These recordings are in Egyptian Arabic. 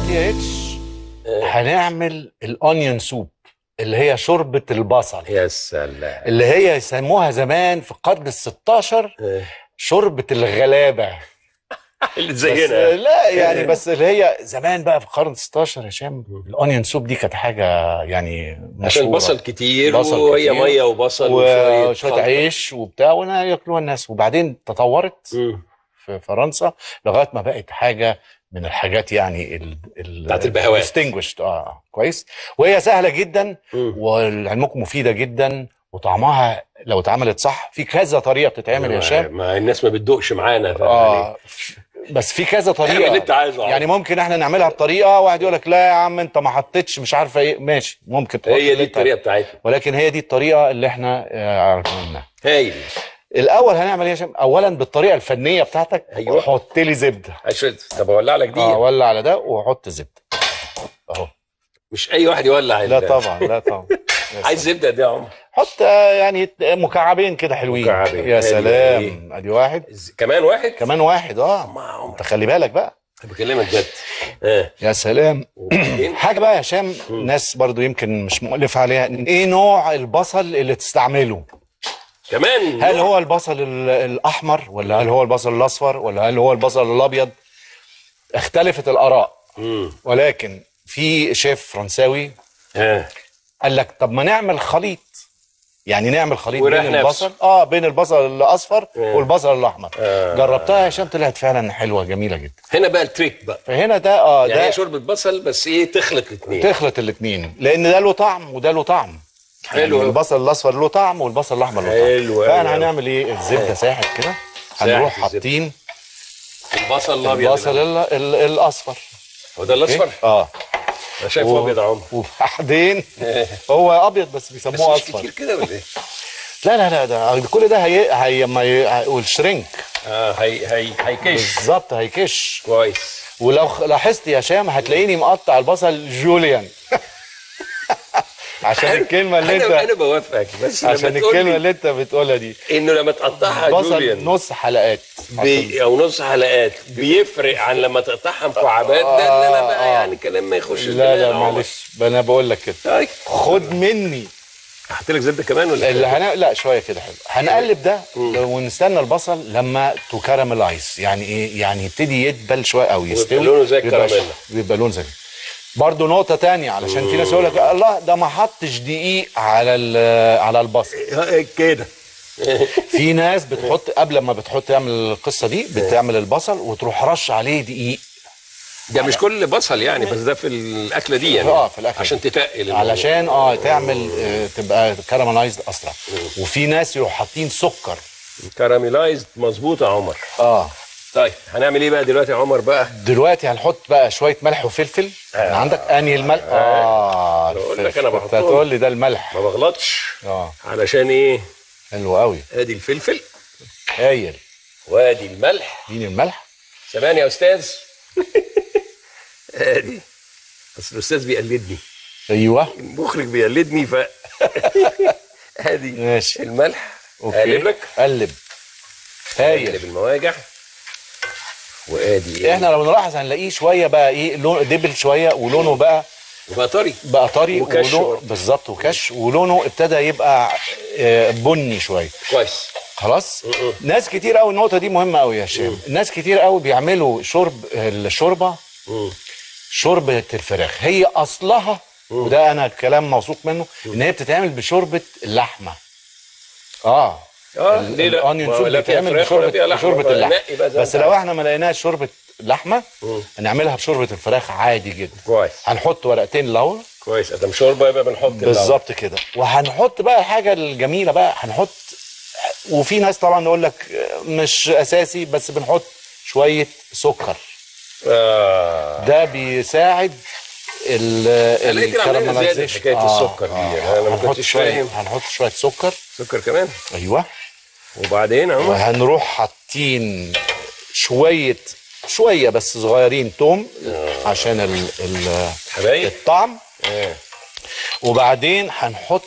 دلوقتي يا اتش هنعمل الاونيون سوب اللي هي شوربه البصل يا سلام اللي هي يسموها زمان في القرن ال 16 شوربه الغلابه اللي بس زينا لا يعني بس اللي هي زمان بقى في القرن ال 16 يا هشام الاونيون سوب دي كانت حاجه يعني عشان مشهوره بصل كتير بصل وهي كتير. ميه وبصل وشويه خلطة. عيش وبتاع وانا ياكلوها الناس وبعدين تطورت مم. في فرنسا لغايه ما بقت حاجه من الحاجات يعني ال ال بتاعت البهوات. distinguished اه كويس وهي سهله جدا مم. ولعلمكم مفيده جدا وطعمها لو اتعملت صح في كذا طريقه بتتعمل يا ما- هشام ما الناس ما بتدوقش معانا يعني اه بس في كذا اعمل اللي انت طريقه عايزه يعني ممكن احنا نعملها بطريقه واحد يقول لك لا يا عم انت ما حطيتش مش عارفه ايه ماشي ممكن تحط هي اللي دي انت- الطريقه بتاعتنا ولكن هي دي الطريقه اللي احنا آه، عرفناها هايل الاول هنعمل ايه يا هشام اولا بالطريقه الفنيه بتاعتك أيوة. حط لي زبده عشان طب اولع لك دي اه ولع على ده وحط زبده اهو مش اي واحد يولع لا ال- طبعا لا طبعا يا عايز زبده قد ايه يا عمر حط آه، يعني مكعبين كده حلوين مكعبين. يا حلو. سلام ادي واحد ز- كمان واحد كمان واحد اه ما عمر انت خلي بالك بقى بكلمك جد اه يا سلام وبعدين حاجه بقى يا هشام ناس برضو يمكن مش مؤلف عليها ايه نوع البصل اللي تستعمله كمان هل هو البصل ال- الاحمر ولا هل هو البصل الاصفر ولا هل هو البصل الابيض اختلفت الاراء مم. ولكن في شيف فرنساوي اه قال لك طب ما نعمل خليط يعني نعمل خليط وريح بين نفسه. البصل اه بين البصل الاصفر آه. والبصل الاحمر آه. جربتها عشان طلعت فعلا حلوه جميله جدا هنا بقى التريك بقى فهنا ده اه يعني ده هي شوربه بصل بس ايه تخلط الاثنين تخلط الاثنين لان ده له طعم وده له طعم حلو. يعني البصل الاصفر له طعم والبصل الاحمر له طعم حلو فانا أوي. هنعمل ايه الزبده ساحت كده هنروح الزبدة. حاطين البصل الابيض البصل ال- ال- الاصفر هو ده الاصفر أوكي؟ اه انا شايف و- ابيض يا عمر وبعدين هو ابيض بس بس بيسموه مش اصفر كتير كده ولا ايه؟ لا لا لا ده كل ده هي هي ما ي... والشرينك اه هي هي هيكش بالظبط هيكش كويس ولو خ- لاحظت يا هشام هتلاقيني مقطع البصل جوليان عشان الكلمه اللي انا انا انت بوافقك بس لما عشان تقول الكلمه لي اللي انت بتقولها دي انه لما تقطعها بصل جوليان نص حلقات بي او نص حلقات بيفرق عن لما تقطعها مكعبات ده اللي انا بقى آه. يعني كلام ما يخش لا لا معلش انا بقول لك كده طيب خد مني احط لك زبده كمان ولا اللي إيه؟ هن... لا شويه كده حلو هنقلب ده ونستنى البصل لما تو كاراميلايز يعني ايه يعني يبتدي يدبل شويه او يستوي لونه زي يبقى الكراميلا. ش- يبقى لون زي برضه نقطة تانية علشان في ناس يقول لك الله ده ما حطش دقيق على ال- على البصل كده في ناس بتحط قبل ما بتحط تعمل القصة دي بتعمل البصل وتروح رش عليه دقيق ده مش كل بصل يعني بس ده في الاكله دي يعني اه في الاكل عشان تتقل الموضوع. علشان اه تعمل آه تبقى كاراميلايزد اسرع وفي ناس يروحوا حاطين سكر كراميلايزد مظبوط يا عمر اه طيب هنعمل ايه بقى دلوقتي يا عمر بقى دلوقتي هنحط بقى شويه ملح وفلفل آه. عندك انهي الملح اه بقول لك أنا كنت بحطهم. هتقول لي ده الملح ما بغلطش اه علشان ايه حلو قوي ادي الفلفل هايل وادي الملح اديني الملح ثواني يا استاذ ادي بس الاستاذ بيقلدني ايوه المخرج بيقلدني ف ادي ماشي الملح اوكي اقلب لك قلب هايل اقلب المواجع وادي ايه احنا لو نلاحظ هنلاقيه شويه بقى ايه لون دبل شويه ولونه بقى وبقى طري بقى طري وكش ولو- برضه. بالظبط وكش ولونه ابتدى يبقى آه، بني شويه كويس خلاص ناس كتير قوي النقطه دي مهمه قوي يا هشام ناس كتير قوي بيعملوا شرب الشوربه مم. شوربه الفراخ هي اصلها وده انا كلام موثوق منه ان هي بتتعمل بشوربه اللحمه اه اه ال- ليه لا الأونيون ما سوب لا فيها بيتعمل فراخ ولا فيها بشوربه لحمة، بشوربه ما اللحمه نقي بقى زي ما بس أنت لو عايز. احنا ما لقيناش شوربه لحمه هنعملها بشوربه الفراخ عادي جدا كويس هنحط ورقتين لورا كويس ادام شوربه يبقى بنحط اللحمة. بالظبط كده وهنحط بقى الحاجه الجميله بقى هنحط وفي ناس طبعا يقول لك مش اساسي بس بنحط شويه سكر آه. ده بيساعد ال لقيت العملية زيادة الكراميلايزيشن. حكاية السكر دي. أنا ما هنحط كنتش شويه فاهم. هنحط شويه سكر سكر كمان ايوه وبعدين يا عمر وهنروح حاطين شويه شويه بس صغيرين توم عشان ال ال حبايب الطعم آه. وبعدين هنحط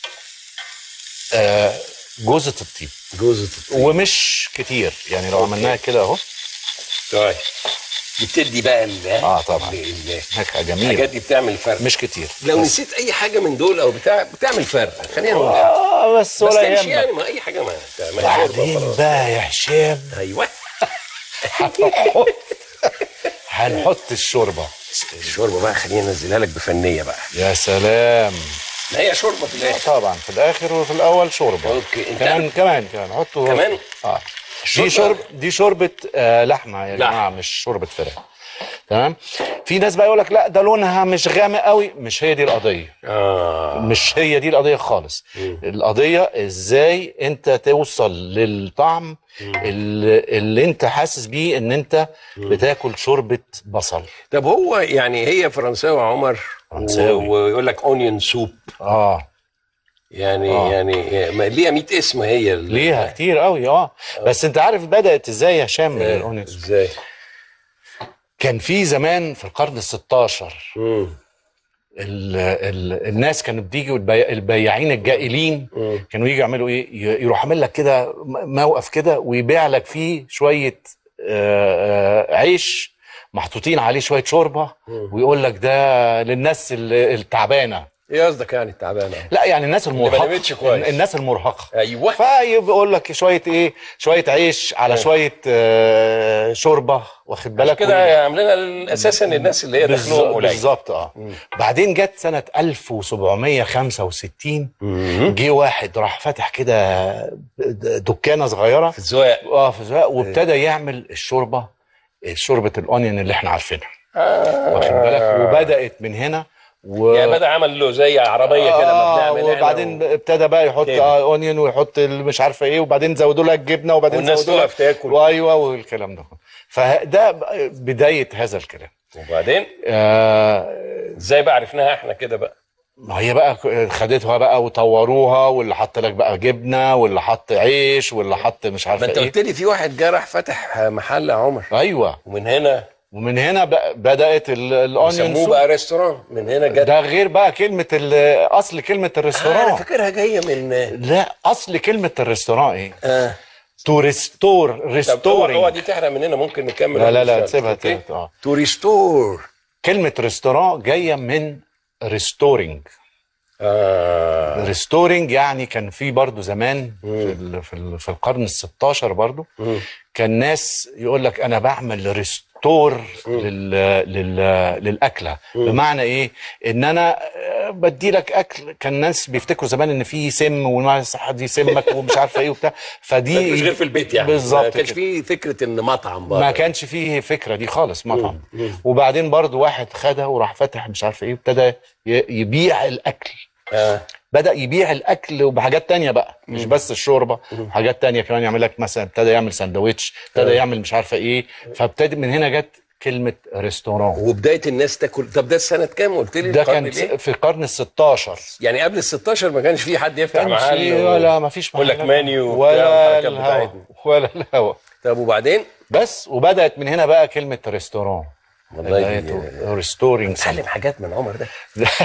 آه، جوزة الطيب جوزة الطيب ومش كتير يعني لو عملناها كده اهو طيب بتدي بقى ال اه طبعا ال- ال- نكهه الحاجات جميله دي بتعمل فرق مش كتير لو نسيت اي حاجه من دول او بتاع بتعمل فرق خلينا نقول اه بس بس ولا تمشي يهمك يعني ما اي حاجه ما ما بعدين بقى يا هشام ايوه هنحط هنحط الشوربه الشوربه بقى خلينا ننزلها لك بفنيه بقى يا سلام ما هي شوربه في الاخر طبعا في الاخر وفي الاول شوربه أوكي، أنت كمان كمان كمان حطوا كمان؟ اه الشوربة- دي شرب دي شوربه آه لحمه يا لحم. جماعه مش شوربه فراخ تمام في ناس بقى يقول لك لا ده لونها مش غامق قوي مش هي دي القضيه اه مش هي دي القضيه خالص القضيه ازاي انت توصل للطعم اللي, اللي انت حاسس بيه ان انت بتاكل شوربه بصل طب هو يعني هي فرنساوي يا عمر فرنساوي. و- ويقول لك اونيون سوب اه يعني آه. يعني ما ليها 100 اسم هي ال- ليها كتير قوي اه بس انت عارف بدات ازاي يا هشام الاونيون سوب؟ ازاي كان في زمان في القرن ال 16 مم. ال ال الناس كانوا بتيجي والبي- البياعين الجائلين كانوا يجوا يعملوا ايه ي- يروح عامل لك كده م- موقف كده ويبيع لك فيه شويه آه، آه، عيش محطوطين عليه شويه شوربه ويقول لك ده للناس ال- التعبانه ايه قصدك يعني التعبانه لا يعني الناس المرهقه نامتش كويس. الناس المرهقه ايوه فيقول لك شويه ايه شويه عيش على شويه آه، شوربه واخد بالك وي- كده عاملينها اساسا الناس اللي هي دخلهم بالظبط قليل بالظبط اه بعدين جت سنه 1765 جه واحد راح فتح كده دكانه صغيره في الزواق اه في زواق وابتدى يعمل الشوربه شوربه الاونيون اللي احنا عارفينها واخد بالك وبدات من هنا و... يعني بدا عمل له زي عربيه كده ما آه بنعمل إحنا وبعدين و... ابتدى بقى يحط كده. آه اونيون ويحط ال- مش عارفه ايه وبعدين زودوا لها الجبنه وبعدين والناس زودوا لها تقف تاكل. وايوه والكلام ده فده بقى بدايه هذا الكلام وبعدين آه ازاي بقى عرفناها احنا كده بقى ما هي بقى خدتها بقى وطوروها واللي حط لك بقى جبنه واللي حط عيش واللي حط مش ما عارفه انت ايه قلت لي في واحد جه راح فتح محل يا عمر ايوه ومن هنا ومن هنا بقى بدات ال- الاونيون سموه سوب بقى ريستوران من هنا جت ده غير بقى كلمه ال- اصل كلمه آه انا الريستوران فاكرها جايه من لا اصل كلمه الريستوران ايه اه تو ريستور طب هو هو ريستورينج دي تحرق مننا ممكن نكمل لا لا لا المشوار. تسيبها أوكي؟ تسيبها اه تو ريستور كلمه ريستوران جايه من ريستورينج اه ريستورينج يعني كان في برضو زمان في ال في, ال في القرن ال 16 برضو كان ناس يقول لك انا بعمل ريستور لل لل للاكله بمعنى ايه ان انا آه، بدي لك اكل كان ناس بيفتكروا زمان ان في سم وناس حد يسمك ومش عارفه ايه وبتاع فدي مش غير في البيت يعني بالظبط ما كانش كده. في فكره ان مطعم بقى ما كانش فيه فكره دي خالص مطعم وبعدين برضو واحد خدها وراح فتح مش عارف ايه ابتدى ي- يبيع الاكل آه. بدا يبيع الاكل وبحاجات تانية بقى مش بس الشوربه حاجات تانية كمان يعمل لك مثلا ابتدى يعمل سندوتش ابتدى يعمل مش عارفه ايه فابتدي من هنا جت كلمه ريستوران وبدايه الناس تاكل طب ده السنه كام قلت لي ده القرن كان الإيه؟ في القرن ال 16 يعني قبل ال 16 ما كانش في حد يفتح كانش محل فيه و- ولا ما فيش يقول لك محلات. مانيو وبتاع ولا والحركات الهوا بتاعتنا. ولا الهوا طب وبعدين بس وبدات من هنا بقى كلمه ريستوران والله دي- ريستورينج اتعلم حاجات من عمر ده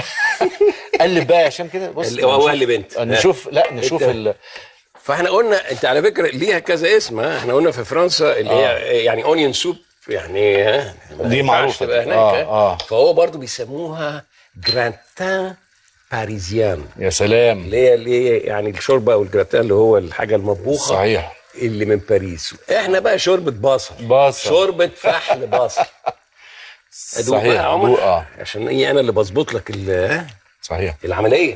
قلب بقى يا هشام كده بص اللي هو نشوف- قلب انت. نشوف لا نشوف انت. ال... فاحنا قلنا انت على فكره ليها كذا اسم ها احنا قلنا في فرنسا اللي هي يعني اونيون سوب يعني ها ما دي ينفعش معروفة تبقى دي. هناك آه، ها؟ آه. فهو برضو بيسموها جرانتان باريزيان يا سلام اللي هي اللي هي يعني الشوربه او الجراتان اللي هو الحاجه المطبوخه صحيح اللي من باريس احنا بقى شوربه بصل بصل. شوربه فحل بصل ادوق بقى يا صحيح عمر دوق، اه عشان ايه انا اللي بظبط لك ال- ها؟ صحيح العمليه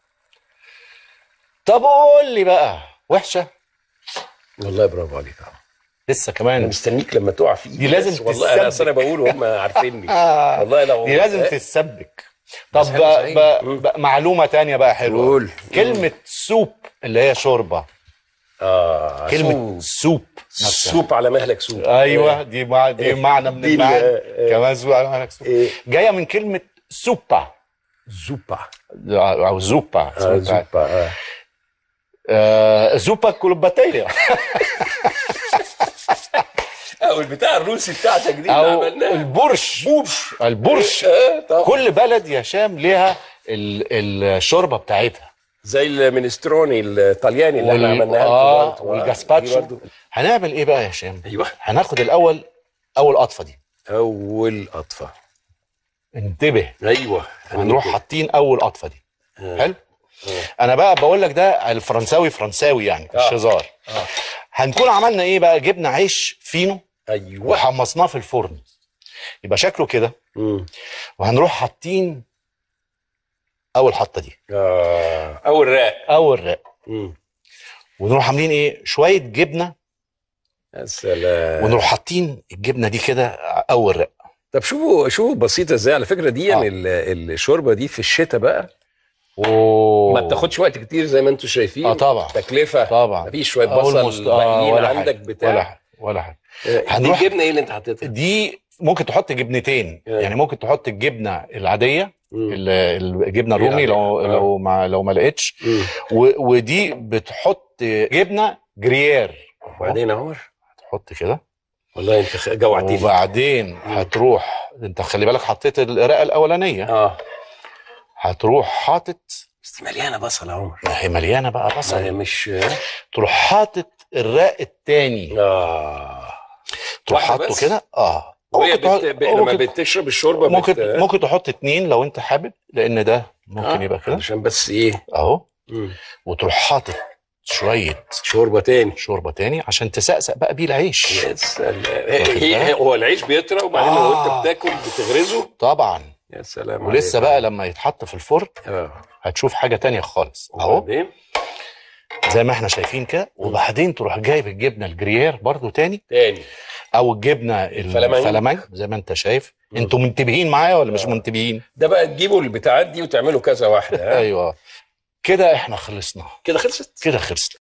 طب قول لي بقى وحشه والله برافو عليك يا عمر. لسه انا كمان مستنيك لما تقع في ايدي دي لازم بس والله انا اصل انا تتسبك. بقول وهم عارفيني آه. والله لو دي لازم تتسبك طب بس حلو بقى صحيح. بقى مم. بقى معلومه تانية بقى حلوه قول. كلمه سوب اللي هي شوربه اه كلمه سوب سوب نفسها. سوب على مهلك سوب ايوه دي مع دي معنى من دي ال- المعاني آه. كمان سوب على معنى سوب إيه. جايه من كلمه سوبا زوبا او زوبا آه زوبا آه. آه، زوبا كولوباتيه او البتاع الروسي بتاعتك دي اللي او عملناها البرش بوبش البرش اه طبعا كل بلد يا هشام ليها ال- الشوربه بتاعتها زي المينستروني الطلياني اللي احنا عملناها لكم اه برضه. دي والجاسباتشو برضه. هنعمل ايه بقى يا هشام ايوه هناخد الاول اول قطفه دي اول قطفه انتبه ايوه هنروح حاطين اول قطفه دي حلو انا بقى بقول لك ده الفرنساوي فرنساوي يعني مش آه. هزار آه. هنكون عملنا ايه بقى جبنا عيش فينو ايوه وحمصناه في الفرن يبقى شكله كده مم. وهنروح حاطين اول حطه دي آه. اول راق اول رق مم. ونروح عاملين ايه شويه جبنه يا سلام ونروح حاطين الجبنه دي كده اول رق طب شوفوا شوفوا بسيطه ازاي على فكره دي يعني آه. ال- الشوربه دي في الشتاء بقى اوه ما بتاخدش وقت كتير زي ما انتم شايفين اه طبعا تكلفه طبعا مفيش شويه أول بصل مست- آه، باقيين ولا عندك حاجة. بتاع ولا حاجه ولا حاجه آه، دي هنروح- الجبنه ايه اللي انت حطيتها؟ دي ممكن تحط جبنتين آه. يعني ممكن تحط الجبنه العاديه مم. ال- الجبنه الرومي لو العادية. آه. لو ما لو ما لقيتش مم. و- ودي بتحط جبنه جريير وبعدين يا عمر تحط كده والله انت خ- جوعتني وبعدين هتروح انت خلي بالك حطيت الرقه الاولانيه اه هتروح حاطط بس دي مليانه بصل يا عمر ما هي مليانه بقى ما هي بصل مش تروح حاطط الرق التاني اه تروح واحدة حاطه بس؟ كده اه وهي ممكن تحط- بت... ب... لما ممكن- بتشرب الشوربه ممكن بت... ممكن تحط اتنين لو انت حابب لان ده ممكن آه، يبقى كده عشان بس ايه اهو مم. وتروح حاطط شويه شوربه تاني شوربه تاني عشان تسقسق بقى بيه العيش يا سلام واخد هي هي- بالك؟ هو العيش بيطرى وبعدين لو آه. انت بتاكل بتغرزه طبعا يا سلام ولسه عليك. بقى لما يتحط في الفرن اه هتشوف حاجه تانية خالص اهو وبعدين زي ما احنا شايفين كده وبعدين تروح جايب الجبنه الجريير برضو تاني تاني او الجبنه الفلامنك. الفلامنك زي ما انت شايف انتوا منتبهين معايا ولا مش منتبهين ده بقى تجيبوا البتاعات دي وتعملوا كذا واحده ها؟ ايوه كده احنا خلصنا كده خلصت كده خلصنا